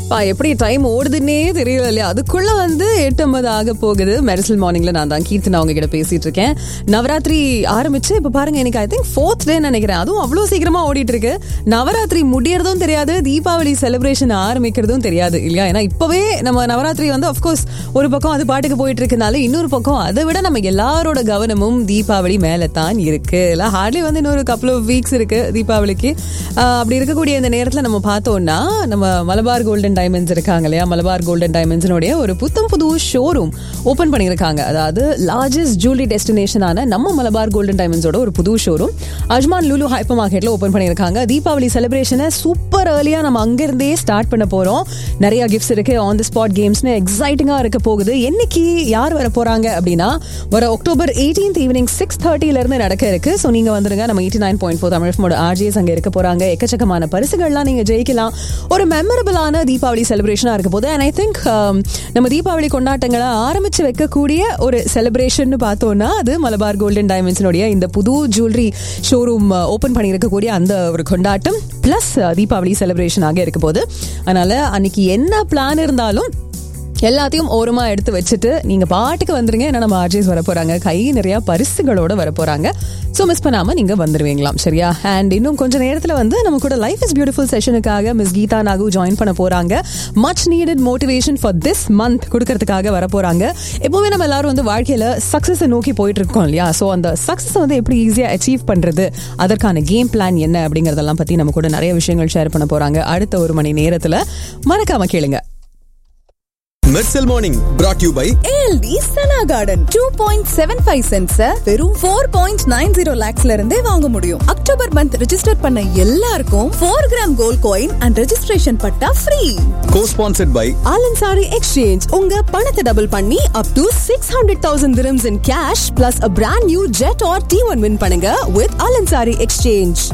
பா எப்படி டைம் ஓடுதுன்னே தெரியல இல்லையா அதுக்குள்ள வந்து எட்டு ஐம்பது ஆக போகுது மெரிசல் மார்னிங்ல நான் தான் கீர்த்தனா அவங்க கிட்ட பேசிட்டு இருக்கேன் நவராத்திரி ஆரம்பிச்சு இப்ப பாருங்க எனக்கு ஐ திங்க் ஃபோர்த் டே நினைக்கிறேன் அதுவும் அவ்வளவு சீக்கிரமா ஓடிட்டு இருக்கு நவராத்திரி முடியறதும் தெரியாது தீபாவளி செலிப்ரேஷன் ஆரம்பிக்கிறதும் தெரியாது இல்லையா ஏன்னா இப்பவே நம்ம நவராத்திரி வந்து அஃப்கோர்ஸ் ஒரு பக்கம் அது பாட்டுக்கு போயிட்டு இருக்கனால இன்னொரு பக்கம் அதை விட நம்ம எல்லாரோட கவனமும் தீபாவளி மேல தான் இருக்கு இல்ல ஹார்ட்லி வந்து இன்னொரு கப்பல் ஆஃப் வீக்ஸ் இருக்கு தீபாவளிக்கு ஆஹ் அப்படி இருக்கக்கூடிய இந்த நேரத்துல நம்ம பார்த்தோம்னா நம்ம மலபார் கோல்டன் டைமண்ட்ஸ் இருக்காங்க இல்லையா மலபார் கோல்டன் டைமண்ட்ஸினுடைய ஒரு புத்தம் புது ஷோரூம் ஓபன் பண்ணியிருக்காங்க அதாவது லார்ஜஸ்ட் ஜுவல்லரி டெஸ்டினேஷனான நம்ம மலபார் கோல்டன் டைமண்ட்ஸோட ஒரு புது ஷோரூம் அஜ்மான் லுலு ஹைப்பர் மார்க்கெட்ல ஓபன் பண்ணியிருக்காங்க தீபாவளி செலிப்ரேஷனை சூப்பர் ஏர்லியா நம்ம அங்கிருந்தே ஸ்டார்ட் பண்ண போறோம் நிறைய கிஃப்ட்ஸ் இருக்கு ஆன் தி ஸ்பாட் கேம்ஸ்னு எக்ஸைட்டிங்கா இருக்க போகுது என்னைக்கு யார் வர போறாங்க அப்படின்னா வர அக்டோபர் எயிட்டீன்த் ஈவினிங் சிக்ஸ் தேர்ட்டில இருந்து நடக்க இருக்கு ஸோ நீங்க வந்துருங்க நம்ம eighty nine point four Tamil RJs அங்க இருக்க போறாங்க எக்கச்சக்கமான பரிசுகள்லாம் நீங்க ஜெயிக்கலாம் ஒரு மெமரபிளான தீபாவளி செலிப்ரேஷனா இருக்க போது அண்ட் ஐ திங்க் நம்ம தீபாவளி கொண்டாட்டங்களை ஆரம்பிச்சு வைக்கக்கூடிய ஒரு செலிப்ரேஷன் பார்த்தோம்னா அது மலபார் கோல்டன் டைமண்ட்ஸினுடைய இந்த புது ஜுவல்லரி ஷோரூம் ஓபன் பண்ணியிருக்கக்கூடிய அந்த ஒரு கொண்டாட்டம் பிளஸ் தீபாவளி செலிப்ரேஷனாக இருக்க போது அதனால அன்னைக்கு என்ன பிளான் இருந்தாலும் எல்லாத்தையும் ஓரமா எடுத்து வச்சுட்டு நீங்க பாட்டுக்கு வந்துருங்க ஏன்னா நம்ம ஆர்ஜிஎஸ் வர போறாங்க கை நிறைய பரிசுகளோட வர போறாங்க ஸோ மிஸ் பண்ணாம நீங்க வந்துருவீங்களாம் சரியா அண்ட் இன்னும் கொஞ்ச நேரத்துல வந்து நம்ம கூட லைஃப் இஸ் பியூட்டிஃபுல் செஷனுக்காக மிஸ் கீதா நாகு ஜாயின் பண்ண போறாங்க much needed motivation for this month கொடுக்கறதுக்காக வர போறாங்க எப்பவுமே நம்ம எல்லாரும் வந்து வாழ்க்கையில சக்சஸ் நோக்கி போயிட்டு இருக்கோம் இல்லையா ஸோ அந்த சக்சஸ் வந்து எப்படி ஈஸியா அச்சீவ் பண்றது அதற்கான கேம் பிளான் என்ன அப்படிங்கறதெல்லாம் பத்தி நம்ம கூட நிறைய விஷயங்கள் ஷேர் பண்ண போறாங்க அடுத்த ஒரு மணி நேரத்துல மறக்காம கேளுங்க Mersal morning brought you by ALT Sana garden two point seven five cents வெறும் ஃபோர் பாயிண்ட் நைன் ஜீரோ லேக்ஸ்ல இருந்தே வாங்க முடியும் அக்டோபர் மந்த் ரெஜிஸ்டர் பண்ண எல்லாருக்கும் four gram gold coin and registration patta free co sponsored by Al Ansari exchange உங்க பணத்தை double பண்ணி up to six hundred thousand dirhams in cash plus a brand new Jetour T one win பண்ணுங்க with Al Ansari exchange